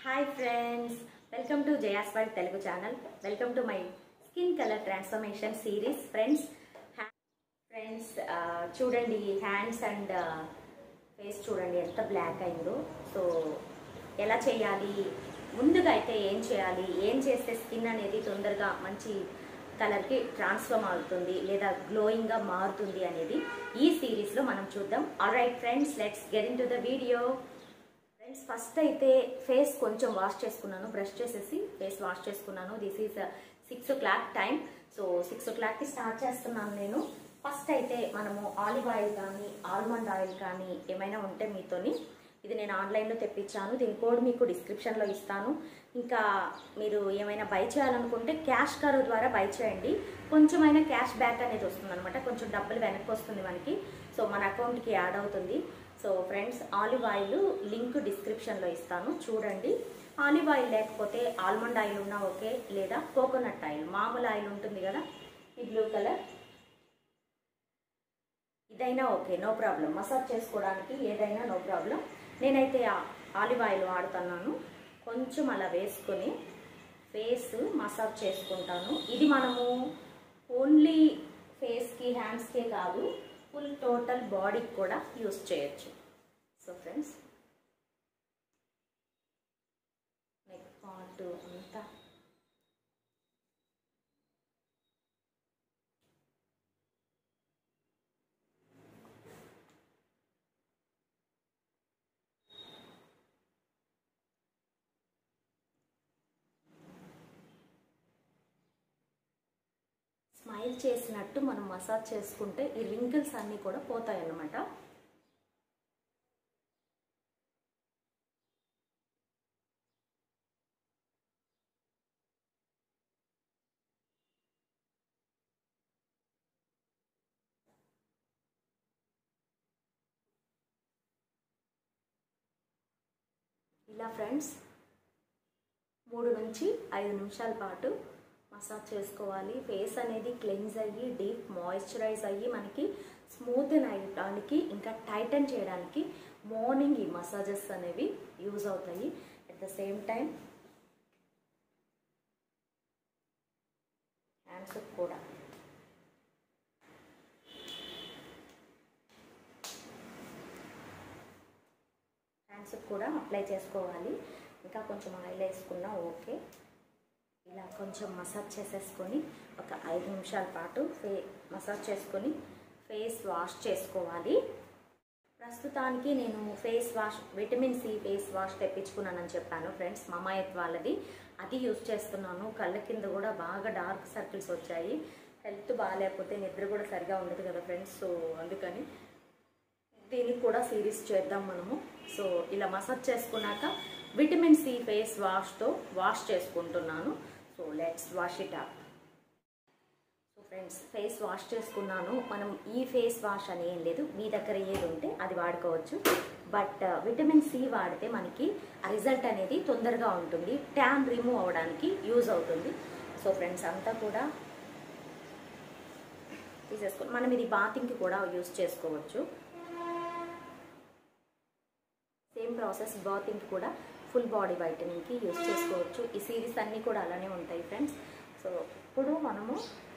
hi friends welcome to Jayas world Telugu channel welcome to my skin colour transformation series friends friends చూడండి hands and face చూడండి ఎంత black అయిందో so ఎలా చేయాలి ముందుగా అయితే ఏం చేయాలి ఏం చేస్తే స్కిన్ అనేది తొందరగా మంచి కలర్కి ట్రాన్స్ఫార్మ్ అవుతుంది లేదా గ్లోయింగ్గా మారుతుంది అనేది ఈ సిరీస్లో మనం చూద్దాం all right friends let's get in to the video friends first అయితే ఫేస్ కొంచెం వాష్ చేసుకున్నాను బ్రష్ చేసేసి ఫేస్ వాష్ చేసుకున్నాను this is six o'clock time so six ఓ క్లాక్కి స్టార్ట్ చేస్తున్నాను నేను ఫస్ట్ అయితే మనము ఆలివ్ ఆయిల్ కానీ ఆల్మండ్ ఆయిల్ కానీ ఏమైనా ఉంటే మీతోని ఇది నేను ఆన్లైన్లో తెప్పించాను దీని కోడ్ మీకు డిస్క్రిప్షన్లో ఇస్తాను ఇంకా మీరు ఏమైనా బై చేయాలనుకుంటే క్యాష్ కార్డు ద్వారా బై చేయండి కొంచెమైనా క్యాష్ బ్యాక్ అనేది వస్తుంది అనమాట కొంచెం డబ్బులు వెనక్కి వస్తుంది మనకి సో మన అకౌంట్కి యాడ్ అవుతుంది so friends olive oil link డిస్క్రిప్షన్లో ఇస్తాను చూడండి ఆలివ్ ఆయిల్ లేకపోతే ఆల్మండ్ ఆయిల్ ఉన్నా ఓకే లేదా కోకోనట్ ఆయిల్ మామూలు ఆయిల్ ఉంటుంది కదా ఈ బ్లూ కలర్ ఇదైనా ఓకే నో ప్రాబ్లం మసాజ్ చేసుకోవడానికి ఏదైనా నో ప్రాబ్లం నేనైతే ఆలివ్ ఆయిల్ వాడుతున్నాను కొంచెం అలా వేసుకొని ఫేస్ మసాజ్ చేసుకుంటాను ఇది మనము ఓన్లీ ఫేస్కి హ్యాండ్స్కే కాదు ఫుల్ టోటల్ బాడీకి కూడా యూస్ చేయొచ్చు సో ఫ్రెండ్స్ నెక్ పార్ట్ అంతా స్మైల్ చేసినట్టు మనం మసాజ్ చేసుకుంటే ఈ రింకిల్స్ అన్నీ కూడా పోతాయి అన్నమాట ఇలా ఫ్రెండ్స్ మూడు నుంచి ఐదు నిమిషాల పాటు మసాజ్ చేసుకోవాలి ఫేస్ అనేది క్లెన్స్ అయ్యి డీప్ మాయిశ్చరైజ్ అయ్యి మనకి స్మూత్ అయ్యడానికి ఇంకా టైటన్ చేయడానికి మార్నింగ్ ఈ మసాజెస్ అనేవి యూజ్ అవుతాయి at the same time hands కూడా హ్యాండ్స్ కూడా అప్లై చేసుకోవాలి ఇంకా కొంచెం ఆయిల్ వేసుకున్నా ఓకే ఇలా కొంచెం మసాజ్ చేసేసుకొని ఒక ఐదు నిమిషాల పాటు ఫే మసాజ్ చేసుకొని ఫేస్ వాష్ చేసుకోవాలి ప్రస్తుతానికి నేను face wash vitamin C face wash తెప్పించుకున్నానని చెప్పాను ఫ్రెండ్స్ మమాయత్ వాళ్ళది అది యూజ్ చేస్తున్నాను కళ్ళ కింద కూడా బాగా డార్క్ సర్కిల్స్ వచ్చాయి హెల్త్ బాగాలేకపోతే నిద్ర కూడా సరిగా ఉండదు కదా ఫ్రెండ్స్ సో అందుకని దీనికి కూడా సిరీస్ చేద్దాం మనము సో ఇలా మసాజ్ చేసుకున్నాక విటమిన్ సి ఫేస్ వాష్తో వాష్ చేసుకుంటున్నాను so let's wash it up so friends face wash చేసుకున్నాను మనం ఈ ఫేస్ వాష్ అని ఏం లేదు మీ దగ్గర ఏది ఉంటే అది వాడుకోవచ్చు బట్ విటమిన్ సి వాడితే మనకి ఆ రిజల్ట్ అనేది తొందరగా ఉంటుంది ట్యాన్ రిమూవ్ అవ్వడానికి యూజ్ అవుతుంది సో ఫ్రెండ్స్ అంతా కూడా తీసేసుకుని మనం ఇది బాతింగ్కి కూడా యూజ్ చేసుకోవచ్చు సేమ్ ప్రాసెస్ బాతింగ్కి కూడా ఫుల్ బాడీ వైటనింగ్కి యూజ్ చేసుకోవచ్చు ఈ సిరీస్ అన్నీ కూడా అలానే ఉంటాయి ఫ్రెండ్స్ సో ఇప్పుడు మనము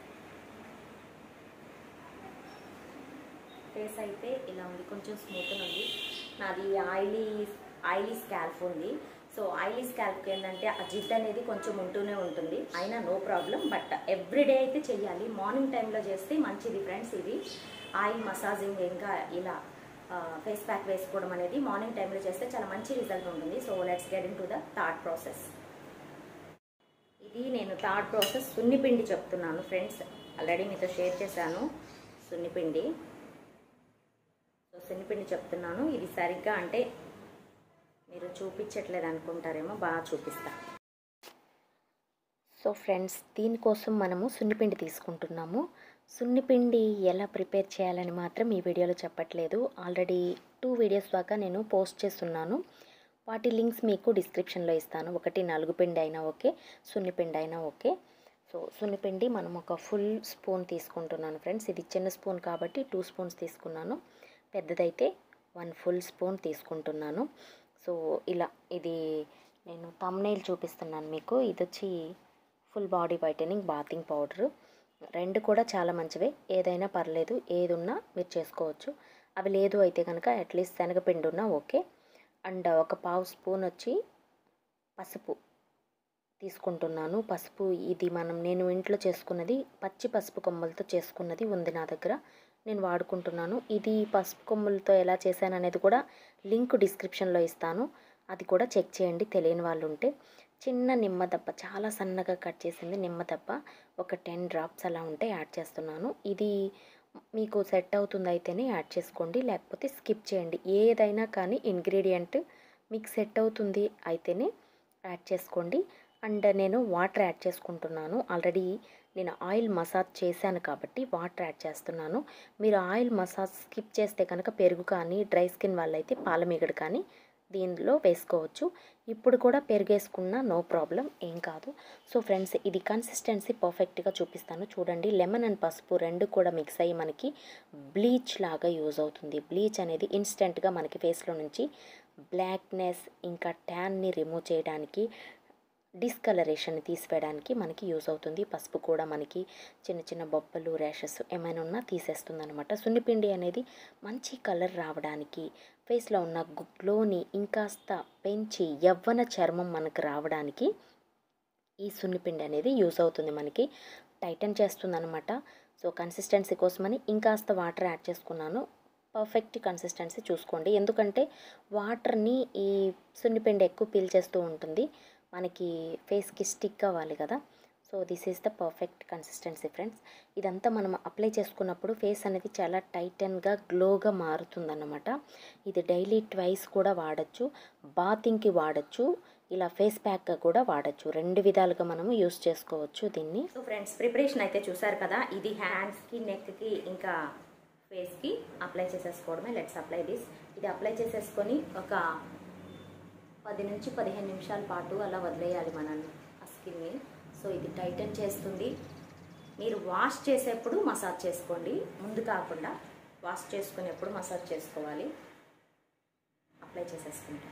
ఫేస్ అయితే ఇలా ఉంది కొంచెం స్మూత్ ఉంది నాది ఆయిలీ ఆయిలీ స్కాల్ఫ్ ఉంది సో ఆయిలీ స్కాల్ఫ్కి ఏంటంటే ఆ జిడ్ అనేది కొంచెం ఉంటూనే ఉంటుంది అయినా నో ప్రాబ్లం బట్ ఎవ్రీడే అయితే చెయ్యాలి మార్నింగ్ టైంలో చేస్తే మంచిది ఫ్రెండ్స్ ఇది ఆయిల్ మసాజింగ్ ఇంకా ఇలా ఫేస్ ప్యాక్ వేసుకోవడం అనేది మార్నింగ్ టైంలో చేస్తే చాలా మంచి రిజల్ట్ ఉంటుంది so let's get in to the third process ఇది నేను థర్డ్ ప్రాసెస్ సున్నిపిండి చెప్తున్నాను ఫ్రెండ్స్ ఆల్రెడీ మీతో షేర్ చేశాను సున్నిపిండి సో సున్నిపిండి చెప్తున్నాను ఇది సరిగ్గా అంటే మీరు చూపించట్లేదు అనుకుంటారేమో బాగా చూపిస్తా సో ఫ్రెండ్స్ దీనికోసం మనము సున్నిపిండి తీసుకుంటున్నాము సున్నిపిండి ఎలా ప్రిపేర్ చేయాలని మాత్రం ఈ వీడియోలో చెప్పట్లేదు ఆల్రెడీ టూ వీడియోస్ దాకా నేను పోస్ట్ చేస్తున్నాను వాటి లింక్స్ మీకు డిస్క్రిప్షన్లో ఇస్తాను ఒకటి నలుగు పిండి అయినా ఓకే సున్నిపిండి అయినా ఓకే సో సున్నిపిండి మనం ఒక ఫుల్ స్పూన్ తీసుకుంటున్నాను ఫ్రెండ్స్ ఇది చిన్న స్పూన్ కాబట్టి టూ స్పూన్స్ తీసుకున్నాను పెద్దదైతే వన్ ఫుల్ స్పూన్ తీసుకుంటున్నాను సో ఇలా ఇది నేను తమ్నైల్ చూపిస్తున్నాను మీకు ఇది వచ్చి full body whitening bathing powder రెండు కూడా చాలా మంచివే ఏదైనా పర్లేదు ఏది ఉన్నా మీరు చేసుకోవచ్చు అవి లేదు అయితే కనుక అట్లీస్ట్ శనగపిండి ఉన్నా ఓకే అండ్ ఒక పావు స్పూన్ వచ్చి పసుపు తీసుకుంటున్నాను పసుపు ఇది మనం నేను ఇంట్లో చేసుకున్నది పచ్చి పసుపు కొమ్మలతో చేసుకున్నది ఉంది నా దగ్గర నేను వాడుకుంటున్నాను ఇది పసుపు కొమ్ములతో ఎలా చేశాను అనేది కూడా లింక్ డిస్క్రిప్షన్లో ఇస్తాను అది కూడా చెక్ చేయండి తెలియని వాళ్ళు ఉంటే చిన్న నిమ్మ దప్ప చాలా సన్నగా కట్ చేసింది నిమ్మ దప్ప ఒక టెన్ డ్రాప్స్ అలా ఉంటే యాడ్ చేస్తున్నాను ఇది మీకు సెట్ అవుతుంది అయితేనే యాడ్ చేసుకోండి లేకపోతే స్కిప్ చేయండి ఏదైనా కానీ ఇంగ్రీడియంట్ మీకు సెట్ అవుతుంది అయితేనే యాడ్ చేసుకోండి అండ్ నేను వాటర్ యాడ్ చేసుకుంటున్నాను ఆల్రెడీ నేను ఆయిల్ మసాజ్ చేశాను కాబట్టి వాటర్ యాడ్ చేస్తున్నాను మీరు ఆయిల్ మసాజ్ స్కిప్ చేస్తే కనుక పెరుగు కానీ డ్రై స్కిన్ వాళ్ళైతే పాలమీగడ కానీ దీనిలో వేసుకోవచ్చు ఇప్పుడు కూడా పెరిగేసుకున్నా నో ప్రాబ్లం ఏం కాదు సో ఫ్రెండ్స్ ఇది కన్సిస్టెన్సీ పర్ఫెక్ట్గా చూపిస్తాను చూడండి లెమన్ అండ్ పసుపు రెండు కూడా మిక్స్ అయ్యి మనకి బ్లీచ్ లాగా యూజ్ అవుతుంది బ్లీచ్ అనేది ఇన్స్టెంట్గా మనకి ఫేస్లో నుంచి బ్లాక్నెస్ ఇంకా ట్యాన్ని రిమూవ్ చేయడానికి డిస్కలరేషన్ తీసివేయడానికి మనకి యూజ్ అవుతుంది పసుపు కూడా మనకి చిన్న చిన్న బొబ్బలు ర్యాషెస్ ఏమైనా ఉన్నా తీసేస్తుంది అనమాట సున్నిపిండి అనేది మంచి కలర్ రావడానికి ఫేస్లో ఉన్న గ్లోని ఇంకాస్త పెంచి యవ్వన చర్మం మనకు రావడానికి ఈ సున్నిపిండి అనేది యూజ్ అవుతుంది మనకి టైటన్ చేస్తుంది అనమాట సో కన్సిస్టెన్సీ కోసమని ఇంకాస్త వాటర్ యాడ్ చేసుకున్నాను పర్ఫెక్ట్ కన్సిస్టెన్సీ చూసుకోండి ఎందుకంటే వాటర్ని ఈ సున్నిపిండి ఎక్కువ పీల్చేస్తూ ఉంటుంది మనకి ఫేస్కి స్టిక్ అవ్వాలి కదా so this is the perfect consistency friends ఇదంతా మనం అప్లై చేసుకున్నప్పుడు ఫేస్ అనేది చాలా టైటన్గా గ్లోగా మారుతుందన్నమాట ఇది డైలీ ట్వైస్ కూడా వాడచ్చు బాతింగ్కి వాడచ్చు ఇలా ఫేస్ ప్యాక్గా కూడా వాడచ్చు రెండు విధాలుగా మనము యూస్ చేసుకోవచ్చు దీన్ని సో ఫ్రెండ్స్ ప్రిపరేషన్ అయితే చూసారు కదా ఇది హ్యాండ్స్కి నెక్కి ఇంకా ఫేస్కి అప్లై చేసేసుకోవడమే లెట్స్ అప్లై దిస్ ఇది అప్లై చేసేసుకొని ఒక పది నుంచి పదిహేను నిమిషాల పాటు అలా వదిలేయాలి మనం ఆ స్కిన్ని సో ఇది టైటన్ చేస్తుంది మీరు వాష్ చేసేప్పుడు మసాజ్ చేసుకోండి ముందు కాకుండా వాష్ చేసుకునేప్పుడు మసాజ్ చేసుకోవాలి అప్లై చేసేసుకుంటాం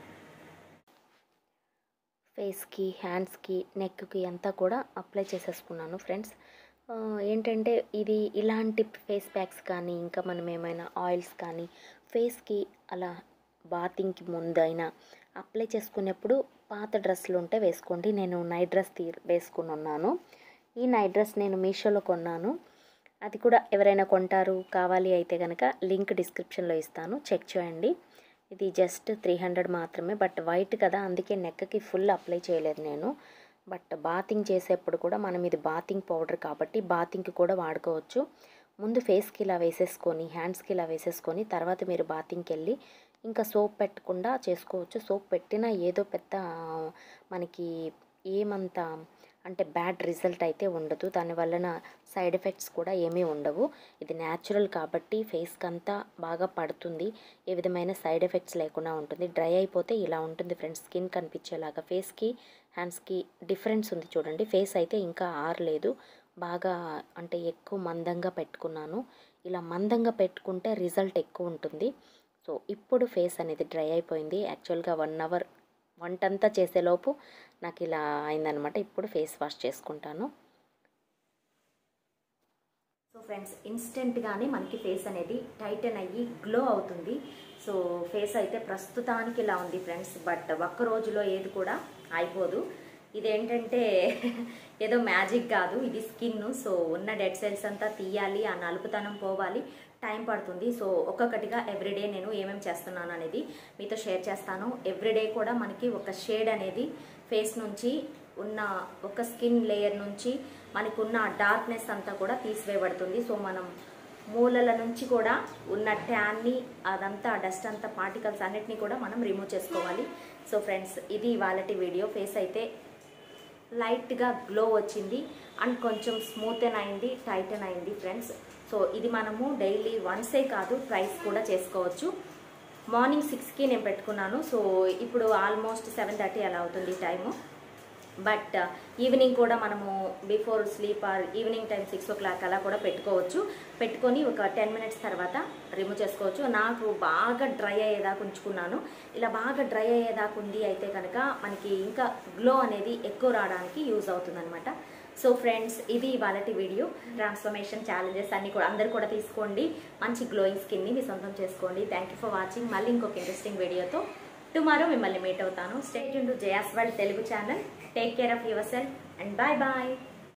ఫేస్కి హ్యాండ్స్కి నెక్కి అంతా కూడా అప్లై చేసేసుకున్నాను ఫ్రెండ్స్ ఆ, ఏంటంటే ఇది ఇలాంటి ఫేస్ ప్యాక్స్ కానీ ఇంకా మనం ఏమైనా ఆయిల్స్ కానీ ఫేస్కి అలా బాతింగ్కి ముందైనా అప్లై చేసుకునేప్పుడు పాత డ్రెస్సులు ఉంటే వేసుకోండి నేను నైట్ డ్రెస్ తీ వేసుకుని ఉన్నాను ఈ నైట్ డ్రెస్ నేను మీషోలో కొన్నాను అది కూడా ఎవరైనా కొంటారు కావాలి అయితే కనుక లింక్ డిస్క్రిప్షన్లో ఇస్తాను చెక్ చేయండి ఇది జస్ట్ త్రీ హండ్రెడ్ మాత్రమే బట్ వైట్ కదా అందుకే నెక్కకి ఫుల్ అప్లై చేయలేదు నేను బట్ బాతింగ్ చేసేప్పుడు కూడా మనం ఇది బాతింగ్ పౌడర్ కాబట్టి బాతింగ్కి కూడా వాడుకోవచ్చు ముందు ఫేస్కి ఇలా వేసేసుకొని హ్యాండ్స్కి ఇలా వేసేసుకొని తర్వాత మీరు బాతింగ్కి వెళ్ళి ఇంకా సోప్ పెట్టకుండా చేసుకోవచ్చు సోప్ పెట్టినా ఏదో పెద్ద మనకి ఏమంత అంటే బ్యాడ్ రిజల్ట్ అయితే ఉండదు దానివలన సైడ్ ఎఫెక్ట్స్ కూడా ఏమీ ఉండవు ఇది న్యాచురల్ కాబట్టి ఫేస్కి అంతా బాగా పడుతుంది ఏ విధమైన సైడ్ ఎఫెక్ట్స్ లేకుండా ఉంటుంది డ్రై అయిపోతే ఇలా ఉంటుంది ఫ్రెండ్స్ స్కిన్ కనిపించేలాగా ఫేస్కి హ్యాండ్స్కి డిఫరెన్స్ ఉంది చూడండి ఫేస్ అయితే ఇంకా ఆరలేదు బాగా అంటే ఎక్కువ మందంగా పెట్టుకున్నాను ఇలా మందంగా పెట్టుకుంటే రిజల్ట్ ఎక్కువ ఉంటుంది సో ఇప్పుడు ఫేస్ అనేది డ్రై అయిపోయింది యాక్చువల్గా వన్ అవర్ వంటంతా చేసేలోపు నాకు ఇలా అయిందనమాట ఇప్పుడు ఫేస్ వాష్ చేసుకుంటాను సో ఫ్రెండ్స్ ఇన్స్టెంట్గానే మనకి ఫేస్ అనేది టైటన్ అయ్యి గ్లో అవుతుంది సో ఫేస్ అయితే ప్రస్తుతానికి ఇలా ఉంది ఫ్రెండ్స్ బట్ ఒక్క రోజులో ఏది కూడా అయిపోదు ఇదేంటంటే ఏదో మ్యాజిక్ కాదు ఇది స్కిన్ సో ఉన్న డెడ్ సెల్స్ అంతా తీయాలి ఆ నలుపుతనం పోవాలి టైం పడుతుంది సో ఒక్కొక్కటిగా ఎవ్రీడే నేను ఏమేమి చేస్తున్నాను అనేది మీతో షేర్ చేస్తాను ఎవ్రీడే కూడా మనకి ఒక షేడ్ అనేది ఫేస్ నుంచి ఉన్న ఒక స్కిన్ లేయర్ నుంచి మనకున్న డార్క్నెస్ అంతా కూడా తీసివేయబడుతుంది సో మనం మూలల నుంచి కూడా ఉన్న ట్యాన్ని అదంతా డస్ట్ అంతా పార్టికల్స్ అన్నిటినీ కూడా మనం రిమూవ్ చేసుకోవాలి సో ఫ్రెండ్స్ ఇది ఇవాళటి వీడియో ఫేస్ అయితే లైట్గా గ్లో వచ్చింది అండ్ కొంచెం స్మూతెన్ అయింది టైటన్ అయింది ఫ్రెండ్స్ సో ఇది మనము డైలీ వన్సే కాదు ట్రైస్ కూడా చేసుకోవచ్చు మార్నింగ్ సిక్స్కి నేను పెట్టుకున్నాను సో ఇప్పుడు ఆల్మోస్ట్ సెవెన్ థర్టీ అలా అవుతుంది టైము బట్ ఈవినింగ్ కూడా మనము before sleep or evening time six o'clock అలా కూడా పెట్టుకోవచ్చు పెట్టుకొని ఒక టెన్ మినిట్స్ తర్వాత రిమూవ్ చేసుకోవచ్చు నాకు బాగా డ్రై అయ్యేదాకా ఉంచుకున్నాను ఇలా బాగా డ్రై అయ్యేదాకా ఉంది అయితే కనుక మనకి ఇంకా గ్లో అనేది ఎక్కువ రావడానికి యూజ్ అవుతుందన్నమాట సో ఫ్రెండ్స్ ఇది ఇవాళ వీడియో ట్రాన్స్ఫర్మేషన్ ఛాలెంజెస్ అన్ని కూడా అందరు కూడా తీసుకోండి మంచి గ్లోయింగ్ స్కిన్ని మీ సొంతం చేసుకోండి థ్యాంక్ యూ ఫర్ వాచింగ్ మళ్ళీ ఇంకొక ఇంట్రెస్టింగ్ వీడియోతో టుమారో మిమ్మల్ని మీట్ అవుతాను stay tuned to Jayas world Telugu channel take care of yourself and bye bye